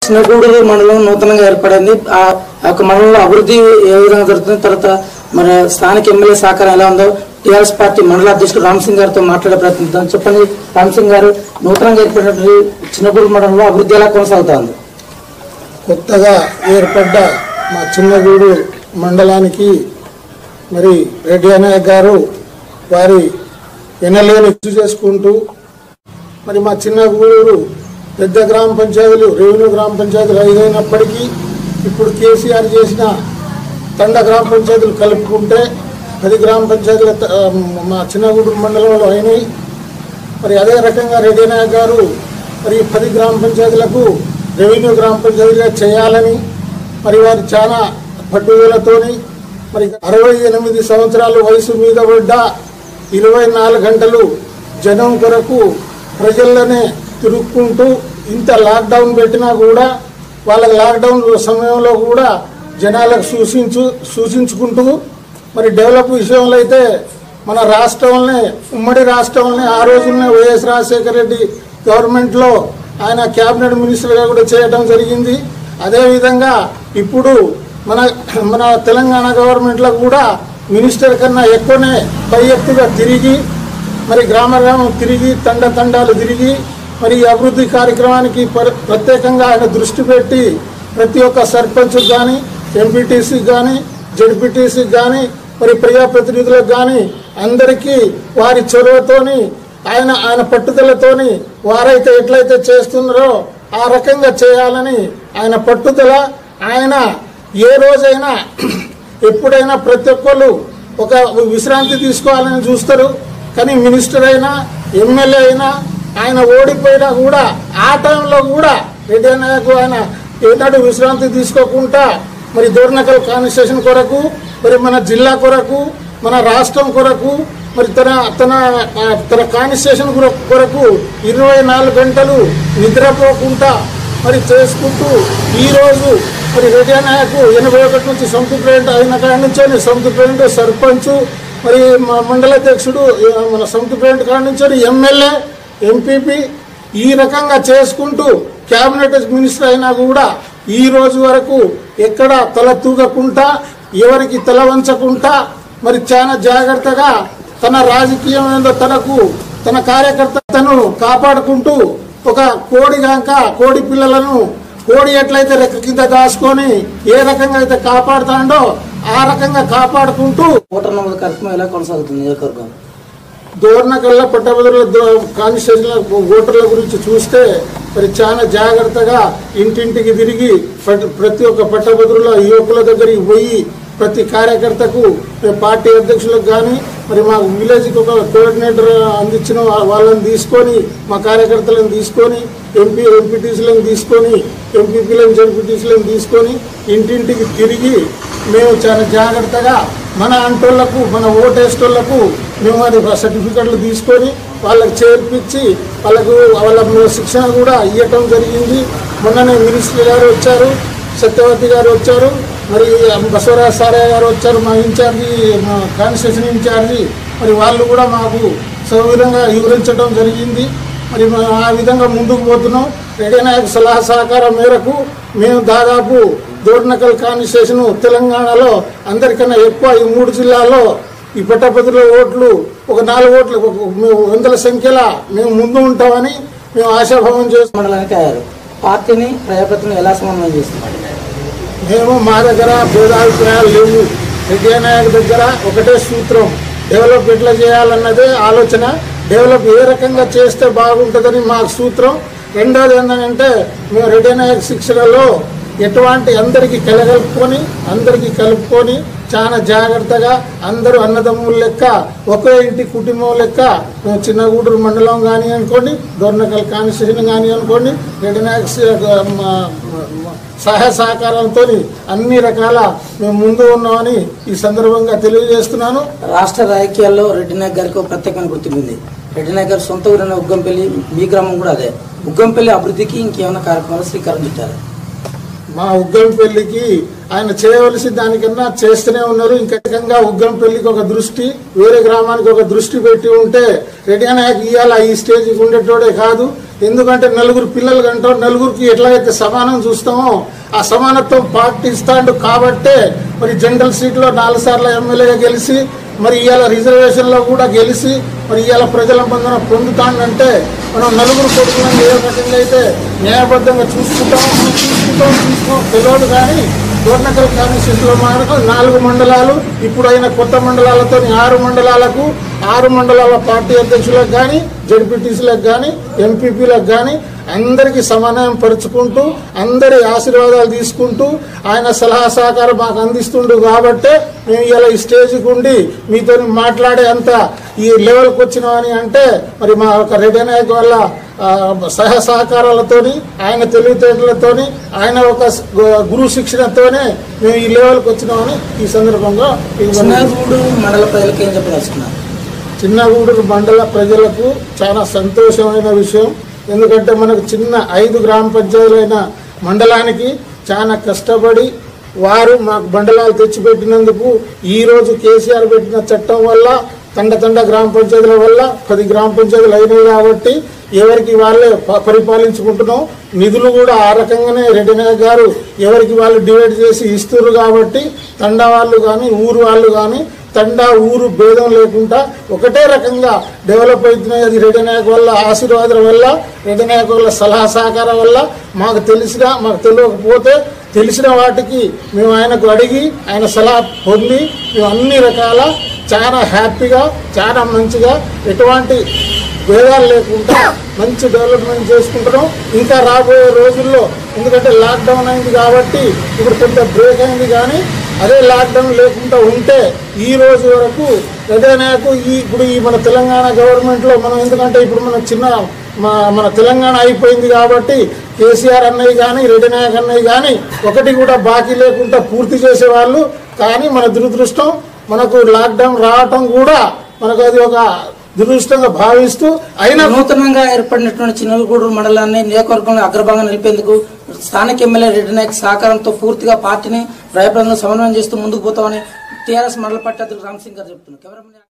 చిన్నగూడూరు మండలం నూతనంగా ఏర్పడింది ఆ ఆ యొక్క మండలంలో అభివృద్ధి ఏ విధంగా జరుగుతుంది తర్వాత మరి స్థానిక ఎమ్మెల్యే సహకారం ఎలా ఉందో టీఆర్ఎస్ పార్టీ మండల అధ్యక్షుడు రామ్ సింగ్ గారితో మాట్లాడే ప్రయత్నిద్దాం చెప్పండి రామ్ సింగ్ గారు నూతనంగా ఏర్పడినటువంటి చిన్నగూడూరు మండలంలో అభివృద్ధి ఎలా కొనసాగుతోంది కొత్తగా ఏర్పడ్డ మా చిన్నగూడు మండలానికి మరి రెడ్డి అన్నయ్య గారు వారి ఎనలేని కృషి చేసుకుంటూ మరి మా చిన్నగూడూరు పెద్ద గ్రామ పంచాయతీలు రెవెన్యూ గ్రామ పంచాయతీలు ఐదైనప్పటికీ ఇప్పుడు కేసీఆర్ చేసిన తండ గ్రామ పంచాయతీలు కలుపుకుంటే పది గ్రామ పంచాయతీల త- ఆ, మా చిన్నగూడూరు మండలంలో అయినాయి మరి అదే రకంగా రెడ్డి నాయక్ గారు మరి ఈ పది గ్రామ పంచాయతీలకు రెవెన్యూ గ్రామ పంచాయతీగా చేయాలని మరి వారు చాలా పట్టుదలతోని మరి అరవై ఎనిమిది సంవత్సరాల వయసు మీద పడ్డ ఇరవై నాలుగు గంటలు జనం కొరకు ప్రజల్లోనే తిరుక్కుంటూ ఇంత లాక్డౌన్ పెట్టినా కూడా వాళ్ళకి లాక్డౌన్ సమయంలో కూడా జనాలకు సూచించు సూచించుకుంటూ మరి డెవలప్ విషయంలో అయితే మన రాష్ట్రంలోనే ఉమ్మడి రాష్ట్రంలోనే ఆ రోజునే వైఎస్ రాజశేఖర రెడ్డి గవర్నమెంట్లో ఆయన క్యాబినెట్ మినిస్టర్గా కూడా చేయడం జరిగింది అదేవిధంగా ఇప్పుడు మన మన తెలంగాణ గవర్నమెంట్లో కూడా మినిస్టర్ కన్నా ఎక్కువనే పై ఎత్తుగా తిరిగి మరి గ్రామ గ్రామం తిరిగి తండ తండాలు తిరిగి మరి ఈ అభివృద్ధి కార్యక్రమానికి పర- ప్రత్యేకంగా ఆయన దృష్టి పెట్టి ప్రతి ఒక్క సర్పంచ్ కానీ ఎంపీటీసీకి కానీ జడ్పీటీసీకి కానీ మరి ప్రజాప్రతినిధులకు కానీ అందరికీ వారి చొరవతోని ఆయన ఆయన పట్టుదలతోని వారైతే ఎట్లయితే చేస్తున్నారో ఆ రకంగా చేయాలని ఆయన పట్టుదల ఆయన ఏ రోజైనా ఎప్పుడైనా ప్రతి ఒక్కళ్ళు ఒక విశ్రాంతి తీసుకోవాలని చూస్తారు కానీ మినిస్టర్ అయినా ఎమ్మెల్యే అయినా ఆయన ఓడిపోయినా కూడా ఆ టైంలో కూడా రెడ్డి నాయకు ఆయన ఏనాడు విశ్రాంతి తీసుకోకుండా మరి దోర్నకల్ కాన్స్టిట్యూషన్ కొరకు మరి మన జిల్లా కొరకు మన రాష్ట్రం కొరకు మరి తన తన ఆ, తన కాన్స్టిట్యూషన్ కొర- కొరకు ఇరవై నాలుగు గంటలు నిద్రపోకుండా మరి చేసుకుంటూ ఈరోజు మరి రెడ్డి నాయకు ఎనభై ఒకటి నుంచి సొంత ప్రెసిడెంట్ అయిన కాడి నుంచి సొంత ప్రెసిడెంట్ సర్పంచ్ మరి మా మండల అధ్యక్షుడు ఆ, మన సొంత ప్రెసిడెంట్ కాడి నుంచి ఎమ్మెల్యే ఎంపీపీ ఈ రకంగా చేసుకుంటూ కేబినెట్ మినిస్టర్ అయినా కూడా ఈ రోజు వరకు ఎక్కడ తల తూగకుండా ఎవరికి తల వంచకుండా మరి చాలా జాగ్రత్తగా తన రాజకీయం ఏందో తనకు తన కార్యకర్తను కాపాడుకుంటూ ఒక కోడి గాక కోడి పిల్లలను కోడి ఎట్లయితే రెక్క కింద దాచుకొని ఏ రకంగా అయితే కాపాడుతాడో ఆ రకంగా కాపాడుకుంటూ ఓటర్ నమోదు కార్యక్రమం ఎలా కొనసాగుతుంది నియోజకవర్గం దోర్నకల్లా పట్టభద్రుల దో- కాన్స్టిట్యూషన్ ఓటర్ల గురించి చూస్తే మరి చాలా జాగ్రత్తగా ఇంటింటికి తిరిగి పట్- ప్రతి ఒక్క పట్టభద్రుల యువకుల దగ్గరికి పోయి ప్రతి కార్యకర్తకు మరి పార్టీ అధ్యక్షులకు కానీ మరి మా విలేజ్కి ఒక కోఆర్డినేటర్ అందించిన వా- వాళ్ళని తీసుకొని మా కార్యకర్తలను తీసుకొని ఎంపీ ఎంపీటీసీలను తీసుకొని ఎంపీపీలను జడ్పీటీసీలను తీసుకొని ఇంటింటికి తిరిగి మేము చాలా జాగ్రత్తగా మన అంటోళ్లకు మన ఓటేస్టోళ్లకు మేము అది సర్టిఫికెట్లు తీసుకొని వాళ్ళకి చేర్పించి వాళ్ళకు వాళ్ళ శిక్షణ కూడా ఇవ్వటం జరిగింది మొన్ననే మినిస్టర్ గారు వచ్చారు సత్యవతి గారు వచ్చారు మరి బసవరాజ్ సారయ్య గారు వచ్చారు మా ఇన్ఛార్జి మా కాన్స్టిట్యూషన్ ఇన్ఛార్జి మరి వాళ్ళు కూడా మాకు సౌకర్యంగా వివరించడం జరిగింది మరి మేము ఆ విధంగా ముందుకు పోతున్నాం రెడ్డి నాయక్ సలహా సహకారం మేరకు మేము దాదాపు దోడ్నకల్ కాన్స్టిట్యూషన్ తెలంగాణలో అందరికన్నా ఎక్కువ ఈ మూడు జిల్లాల్లో ఈ పట్టభద్రుల ఓట్లు ఒక నాలుగు ఓట్లు ఒక- మేము వందల సంఖ్యలో మేము ముందు ఉంటామని మేము ఆశాభావం చేస్తున్నాం మండలానికి అయ్యారు పార్టీని ప్రజాప్రతిని ఎలా సమన్వయం చేస్తున్నారు మేము మా దగ్గర భేదాభిప్రాయాలు లేవు రెడ్డి నాయక్ దగ్గర ఒకటే సూత్రం డెవలప్ ఎట్లా చేయాలన్నదే ఆలోచన డెవలప్ ఏ రకంగా చేస్తే బాగుంటుందని మా సూత్రం రెండోది ఏంటంటే మేము రెడ్డి నాయక్ శిక్షణలో ఎటువంటి అందరికీ కలగలుపుకొని అందరికీ కలుపుకొని చాలా జాగ్రత్తగా అందరూ అన్నదమ్ముల లెక్క ఒకే ఇంటి కుటుంబం లెక్క మేము చిన్నగూడూరు మండలం కానీ అనుకోండి దొర్నకల్ కాన్స్టిట్యూషన్ కానీ అనుకోండి రెడ్డి నాయక్ సి- మా- మా- సహాయ సహకారాలతో అన్ని రకాల మేము ముందు ఉన్నామని ఈ సందర్భంగా తెలియజేస్తున్నాను రాష్ట్ర రాజకీయాల్లో రెడ్డి నాయక్ గారికి ఒక ప్రత్యేకమైన గుర్తింపు ఉంది రెడ్డి నాయక్ గారి సొంత ఊరైన ఉగ్గంపల్లి మీ గ్రామం కూడా అదే ఉగ్గంపల్లి అభివృద్ధికి ఇంకేమైనా కార్యక్రమాలు శ్రీకారం చుట్టారు మా ఉగ్గం పెళ్లికి ఆయన చేయవలసి దానికన్నా చేస్తూనే ఉన్నారు ఇంకా రకంగా ఉగ్గం పెళ్లికి ఒక దృష్టి వేరే గ్రామానికి ఒక దృష్టి పెట్టి ఉంటే రెడ్డి నాయక్ ఇవాళ ఈ స్టేజ్కి ఉండేటోడే కాదు ఎందుకంటే నలుగురు పిల్లలు కంటాం నలుగురికి ఎట్లయితే సమానం చూస్తామో ఆ సమానత్వం పాటిస్తాడు కాబట్టే మరి జనరల్ సీట్లో నాలుగు సార్లు ఎమ్మెల్యేగా గెలిచి మరి ఇవాళ రిజర్వేషన్లో కూడా గెలిచి మరి ఇవాళ ప్రజల మందన పొందుతానంటే మనం నలుగురు కొడుకులను ఏ రకంగా అయితే న్యాయబద్ధంగా చూసుకుంటాం చూసుకుంటాం చూసుకోం తెలియదు కానీ దోర్నకల్ కాన్స్టిట్యూన్సీలో మనకు నాలుగు మండలాలు ఇప్పుడైన కొత్త మండలాలతో ఆరు మండలాలకు ఆరు మండలాల పార్టీ అధ్యక్షులకు కానీ జడ్పీటీసీలకు కానీ ఎంపీపీలకు కానీ అందరికీ సమన్వయం పరుచుకుంటూ అందరి ఆశీర్వాదాలు తీసుకుంటూ ఆయన సలహా సహకారం మాకు అందిస్తుండు కాబట్టే మేము ఇలా ఈ స్టేజ్కి ఉండి మీతో మాట్లాడే అంత ఈ లెవెల్కి వచ్చినామని అంటే మరి మా ఒక రెడ్డి నాయక్ వల్ల ఆ, సహ సహకారాలతోని ఆయన తెలివితేటలతోని ఆయన ఒక స్- గు- గురు శిక్షణతోనే మేము ఈ లెవెల్కి వచ్చినామని ఈ సందర్భంగా మీకు మనం- చిన్నగూడు మండల ప్రజలకు ఏం చెప్పదలుచుకున్నారు చిన్నగూడూరు మండల ప్రజలకు చాలా సంతోషమైన విషయం ఎందుకంటే మనకు చిన్న ఐదు గ్రామ పంచాయతీలైన మండలానికి చాలా కష్టపడి వారు మాకు మండలాలు తెచ్చిపెట్టినందుకు ఈ రోజు కేసీఆర్ పెట్టిన చట్టం వల్ల తండ తండ గ్రామ పంచాయతీల వల్ల పది గ్రామ పంచాయతీలు అయినాయి కాబట్టి ఎవరికి వాళ్ళే ప- పరిపాలించుకుంటున్నాం నిధులు కూడా ఆ రకంగానే రెడ్డి నాయక్ గారు ఎవరికి వాళ్ళు డివైడ్ చేసి ఇస్తున్నారు కాబట్టి తండా వాళ్ళు కానీ ఊరు వాళ్ళు కానీ తండా ఊరు భేదం లేకుండా ఒకటే రకంగా డెవలప్ అవుతున్నాయి అది రెడ్డి నాయక్ వల్ల ఆశీర్వాదం వల్ల రెడ్డి నాయక్ వల్ల సలహా సహకారం వల్ల మాకు తెలిసిన మాకు తెలియకపోతే తెలిసిన వాటికి మేము ఆయనకు అడిగి ఆయన సలహా పొంది మేము అన్ని రకాల చాలా హ్యాపీగా చాలా మంచిగా ఎటువంటి భేదాలు లేకుండా మంచి డెవలప్మెంట్ చేసుకుంటున్నాం ఇంకా రాబోయే రోజుల్లో ఎందుకంటే లాక్డౌన్ అయింది కాబట్టి ఇప్పుడు కొంత బ్రేక్ అయింది కానీ అదే లాక్డౌన్ లేకుండా ఉంటే ఈ రోజు వరకు ఏదైనాకు ఈ ఇప్పుడు ఈ మన తెలంగాణ గవర్నమెంట్లో మనం ఎందుకంటే ఇప్పుడు మన చిన్న మా మన తెలంగాణ అయిపోయింది కాబట్టి కేసీఆర్ అన్నయ్య కానీ రెడ్డి నాయక్ అన్నయ్య కానీ ఒకటి కూడా బాకీ లేకుండా పూర్తి చేసేవాళ్ళు కానీ మన దురదృష్టం మనకు లాక్డౌన్ రావటం కూడా మనకు అది ఒక దురదృష్టంగా భావిస్తూ అయినా నూతనంగా ఏర్పడినటువంటి చిన్నగూడూరు మండలాన్ని నియోజకవర్గంలో అగ్రభాగం నిలిపేందుకు స్థానిక ఎమ్మెల్యే రెడ్డి నాయక్ సహకారంతో పూర్తిగా పార్టీని భయప్రదంగా సమన్వయం చేస్తూ ముందుకు పోతామని టీఆర్ఎస్ మండల పార్టీ అధ్యక్షుడు రామ్ సింగ్ గారు చెప్తున్నారు కెమెరామెన్